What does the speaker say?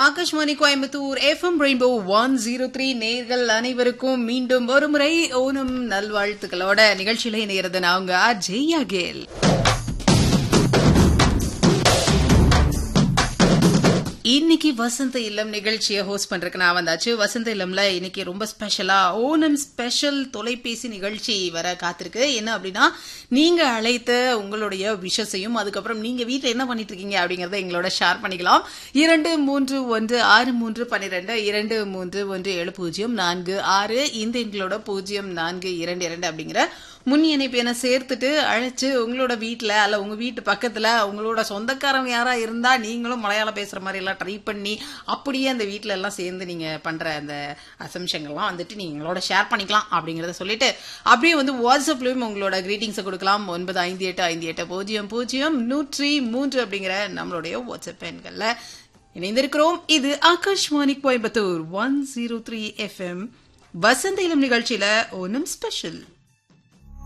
Akashvani Coimbatore FM rainbow one zero three நேர்கள் அனைவருக்கும் மீண்டும் ஒருமுறை ஓணம் நல்வாழ்த்துக்களோட நிகழ்ச்சியில இணைகிறது நான் உங்க ஜெய்யா கேல் இன்னைக்கு வசந்த இல்லம் நிகழ்ச்சியை ஹோஸ்ட் பண்றதுக்கு நான் வந்தாச்சு வசந்த இல்லம்ல இன்னைக்கு ரொம்ப ஸ்பெஷலா ஓணம் ஸ்பெஷல் தொலைபேசி நிகழ்ச்சி வர காத்திருக்கு என்ன அப்படின்னா நீங்க அழைத்த உங்களுடைய விஷஸையும் அதுக்கப்புறம் நீங்க வீட்டில் என்ன பண்ணிட்டு இருக்கீங்க அப்படிங்கறத எங்களோட ஷேர் பண்ணிக்கலாம் இரண்டு மூன்று ஒன்று ஆறு மூன்று பன்னிரெண்டு இரண்டு மூன்று ஒன்று ஏழு பூஜ்ஜியம் நான்கு ஆறு இந்த எங்களோட பூஜ்ஜியம் நான்கு இரண்டு இரண்டு அப்படிங்கிற முன் இணைப்பு என சேர்த்துட்டு அழைச்சு உங்களோட வீட்டில் அல்ல உங்க வீட்டு பக்கத்துல உங்களோட சொந்தக்காரங்க யாரா இருந்தா நீங்களும் மலையாளம் பேசுற மாதிரி எல்லாம் ட்ரை பண்ணி அப்படியே அந்த வீட்ல எல்லாம் சேர்ந்து நீங்க பண்ற அந்த அசம்ஷங்கள்லாம் வந்துட்டு நீங்களோட ஷேர் பண்ணிக்கலாம் அப்படிங்கறத சொல்லிட்டு அப்படியே வந்து வாட்ஸ்அப்லயும் உங்களோட கிரீட்டிங்ஸை கொடுக்கலாம் ஒன்பது ஐந்து எட்டு ஐந்து எட்டு பூஜ்ஜியம் பூஜ்ஜியம் நூற்றி மூன்று அப்படிங்கிற நம்மளுடைய வாட்ஸ்அப் எண்கள்ல இணைந்திருக்கிறோம் இது Akashvani Coimbatore one zero three FM வசந்த இளம் நிகழ்ச்சியில ஓனம் ஸ்பெஷல்